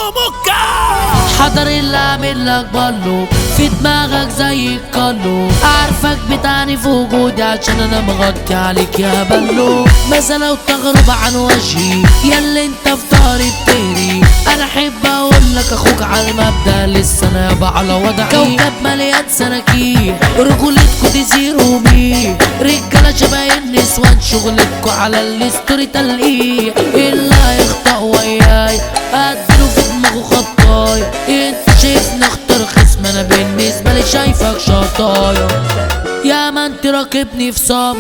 موكا حضر اللي عامل لك بلو في دماغك زي الكلو عارفك بتعني في وجودي عشان انا مغطي عليك يا بلو مثلا وتغرب عن وجهي ياللي انت في ظهري بتهري انا احب اقول لك اخوك على المبدا لسه انا يابا على وضعي كوكب مليان سراكيح رجولتكوا دي زيرو مي رجاله شبه النسوان شغلتكوا على الستوري تلقيح اللي هيخطأ وياي اديله في دماغه خطايا انت شايفني اختار خصم انا بالنسبه لي شايفك شطايا يا ما انت راكبني في صم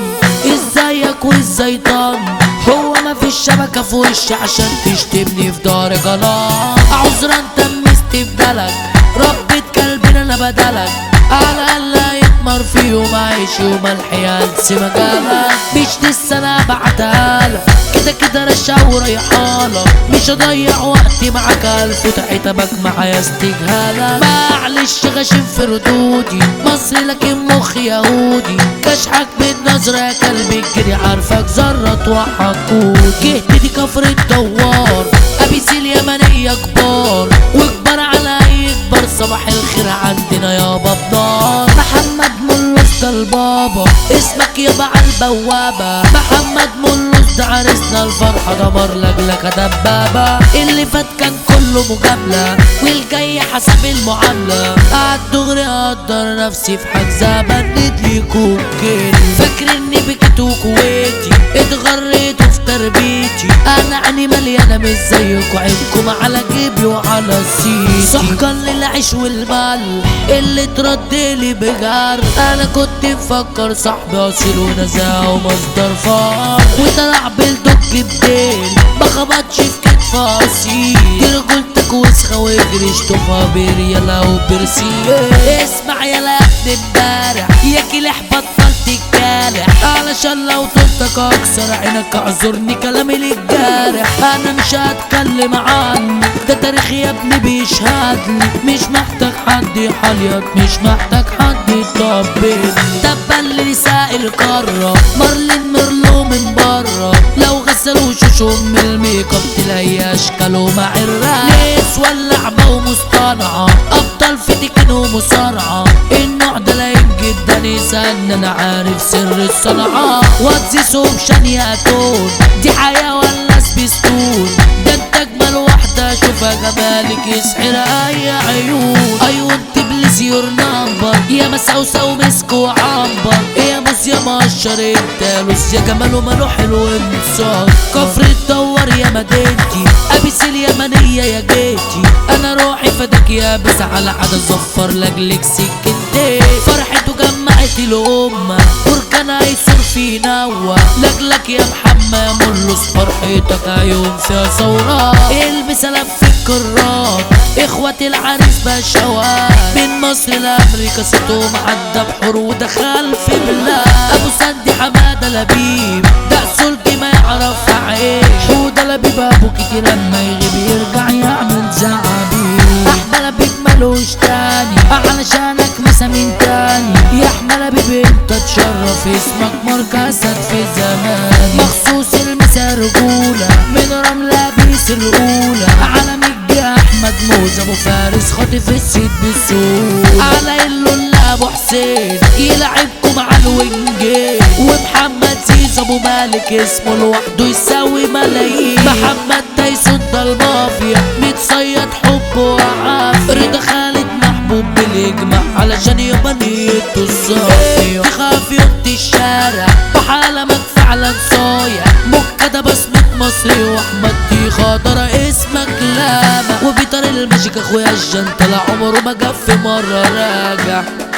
ازيك وازاي طن هو ما فيش شبكة في وشي عشان تشتمني في دار جلال عذرا انت مستبدلك ربة كلبنا انا بدلك على الاقل يتمر في يوم عيش يوم الحيانس مجالك مش لسه انا بعتهالك كده كده رشا وريحالك مش هضيع وقتي معاك الف وتعتبك معايا استجهالك معلش غشيم في ردودي مصري لكن مخي يهودي كشحك بالنظرة يا كلبي الجري عارفك ذرة وحقود جهتي دي كفر الدوار ابيسيل يمنية كبار وكبار على اي كبار صباح الخير عندنا يابا بنار محمد ملوس ده البابا اسمك يابا على البوابة محمد ملوس ده عرسنا الفرحة دمر لجلك دبابة اللي فات كان كله مجاملة والجاي حسب المعاملة قعد دغري اقدر نفسي في حجزة بند ليكوا كده فاكر اني بكيت وكويتي اتغريتوا في تربيتي انا عيني مليانة مش زيكوا عينكم على جيبي وعلى سيتي سحقا للعيش والمال اللي تردلي بجار انا كنت مفكر صاحبي اصيل ونزاهة ومصدر فار وطلع بالدك بديل ما خبطش في كتف اصيل دي رجولتك وسخة واجري اشطفها بريالة وبرسيل اسمع يا ابن امبارح يا كلح بطل تتكالح علشان لو طلتك اكسر عينك اعذرني كلامي للجارح انا مش هتكلم عنك ده تاريخ يا ابني بيشهد لي مش محتاج حد يحليط مش محتاج حد يطبل تبا اللي سائل قارة مارلين ميرلو من بره لو غسلوا وشوشهم من الميك اب تلاقي اشكاله مع الراب نسوى اللعبة ومصطنعة ابطال في تكن ومصارعة النوع ده لايق جدا يسألني انا عارف سر الصنعة واتزي سوم شنياتون دي حياة ولا سبيستون ده انت اجمل واحدة اشوفها جمالك يسحر اي عيون عيون تبلس يور نمبر يا مسعوسة ومسك وعنبر يا موز يا مقشر انت لوس يا جمال وماله حلو انصار كفر تدور يا مدينتي ابيسيل يمنية يا جيتي انا روحي فداك يا بس على عدا زفر لاجلك سكنتين فرحته جمعت الامة بركان هيصور في نوى لاجلك يا محمد ملص فرحتك عيون فيها ثورة البس لف الكرات اخواتي العريس بشوات من مصر لامريكا صوتهم عدى بحور ودخل في بلاد ابو سندي حماده لبيب ده سلطي ما يعرف عيش حوده لبيب ابو كتير لما يغيب يرجع يعمل زعابيب احمد لبيب ملوش تاني علشانك مسامين تاني يا احمد لبيب انت تشرف اسمك مركزك في زمان مخصوص المسا رجولة من رملة بيس الاولى على مجدي احمد موز ابو فارس خاطف السيد بالسوق على اللون ابو حسين يلعبكم على الوينجين ومحمد زيز ابو مالك اسمه لوحده يساوي ملايين محمد تايسون ده المافيا متصيد حب وعافية رضا خالد محبوب بالاجماع علشان يبقى نيته الصافية تخاف يوت الشارع وحالمك فعلا صايع مكة بسمة مصري واحمد دي خاطر اسمك لاما وبيطر الماجيك اخويا الجن طلع عمره ما جف مرة راجع